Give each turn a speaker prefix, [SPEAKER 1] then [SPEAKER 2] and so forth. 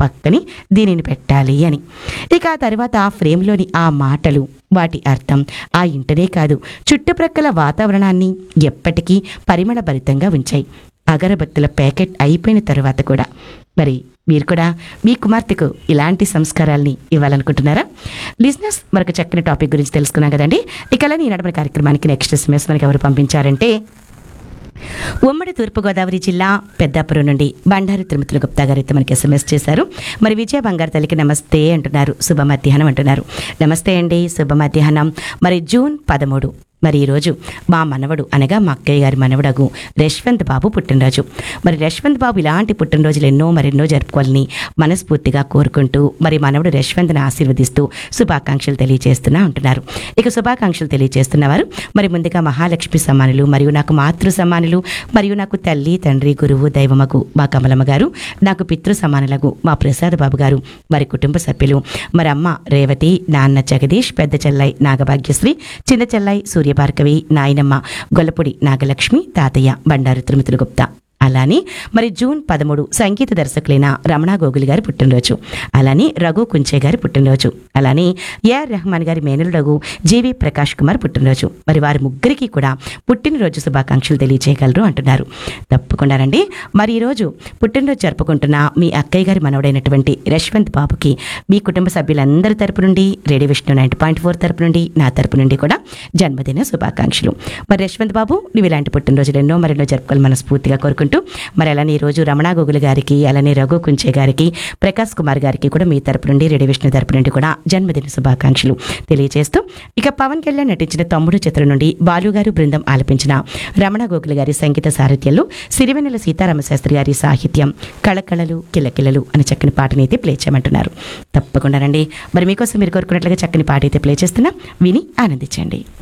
[SPEAKER 1] పక్కని దీనిని పెట్టాలి అని ఇక ఆ తర్వాత ఆ ఫ్రేమ్లోని ఆ మాటలు వాటి అర్థం ఆ ఇంటనే కాదు చుట్టుప్రక్కల వాతావరణాన్ని ఎప్పటికీ పరిమళభరితంగా ఉంచాయి అగరబత్తుల ప్యాకెట్ అయిపోయిన తరువాత కూడా మరి మీరు కూడా మీ కుమార్తెకు ఇలాంటి సంస్కారాల్ని ఇవ్వాలనుకుంటున్నారా లిజినెస్ మరొక చక్కని టాపిక్ గురించి తెలుసుకున్నాం కదండి ఇక ఈ నడపని కార్యక్రమానికి నెక్స్ట్ ఎస్ఎంఎస్ మనకి ఎవరు పంపించారంటే ఉమ్మడి తూర్పుగోదావరి జిల్లా పెద్దాపురం నుండి బండారు తిరుమతుల గుప్తా గారు అయితే మనకి ఎస్ఎంఎస్ చేశారు మరి విజయ బంగారు తల్లికి నమస్తే అంటున్నారు శుభ మధ్యాహ్నం అంటున్నారు నమస్తే అండి శుభ మధ్యాహ్నం మరి జూన్ పదమూడు మరి ఈరోజు మా మనవడు అనగా మా అక్కయ్య గారి మనవడగు యశ్వంత్ బాబు పుట్టినరోజు మరి యశ్వంత్ బాబు ఇలాంటి పుట్టినరోజులు ఎన్నో మరెన్నో జరుపుకోవాలని మనస్ఫూర్తిగా కోరుకుంటూ మరి మనవడు యశ్వంత్ని ఆశీర్వదిస్తూ శుభాకాంక్షలు తెలియజేస్తున్నా ఉంటున్నారు ఇక శుభాకాంక్షలు తెలియజేస్తున్నవారు మరి ముందుగా మహాలక్ష్మి సమ్మానులు మరియు నాకు మాతృ సమ్మానులు మరియు నాకు తల్లి తండ్రి గురువు దైవమగు మా కమలమ్మ గారు నాకు పితృ సమానులకు మా ప్రసాద్ బాబు గారు వారి కుటుంబ సభ్యులు మరి అమ్మ రేవతి నాన్న జగదీష్ పెద్ద చెల్లై నాగభాగ్యశ్రీ చిన్న చెల్లై సూర్యభార్గవి నాయనమ్మ గొల్లపూడి నాగలక్ష్మి తాతయ్య బండారు తిరుమతులు గుప్తా అలానే మరి జూన్ పదమూడు సంగీత దర్శకులైన రమణ గోగుల్ గారి పుట్టినరోజు అలానే రఘు కుంచే గారి పుట్టినరోజు అలానే ఏఆర్ రెహమాన్ గారి మేనలు రఘు జీవి ప్రకాష్ కుమార్ పుట్టినరోజు మరి వారి ముగ్గురికి కూడా పుట్టినరోజు శుభాకాంక్షలు తెలియజేయగలరు అంటున్నారు తప్పకుండా రండి మరి ఈరోజు పుట్టినరోజు జరుపుకుంటున్న మీ అక్కయ్య గారి మనవడైనటువంటి యశ్వంత్ బాబుకి మీ కుటుంబ సభ్యులందరి తరపు నుండి radio Vishnu ninety point four తరపు నుండి నా తరపు నుండి కూడా జన్మదిన శుభాకాంక్షలు మరి యశ్వంత్ బాబు నువ్వు ఇలాంటి పుట్టినరోజులు ఎన్నో మరెన్నో జరుపుకోవాలి మనస్ఫూర్తిగా కోరుకుంటూ మరి అలానే ఈ రోజు రమణ గోగుల్ గారికి అలానే రఘు కుంచే గారికి ప్రకాష్ కుమార్ గారికి కూడా మీ తరపు నుండి రేడియో విష్ణు తరపు నుండి కూడా జన్మదిన శుభాకాంక్షలు తెలియజేస్తూ ఇక పవన్ కళ్యాణ్ నటించిన తమ్ముడు చిత్రం నుండి బాలు గారు బృందం ఆలపించిన రమణ గోగుల్ గారి సంగీత సారథ్యంలో సిరివెన్నెల సీతారామశాస్త్రి గారి సాహిత్యం కళకళలు కిలకిలలు అనే చక్కని పాటని అయితే ప్లే చేయమంటున్నారు తప్పకుండా రండి మరి మీకోసం మీరు కోరుకున్నట్లుగా చక్కని పాట అయితే ప్లే చేస్తున్నా విని ఆనందించండి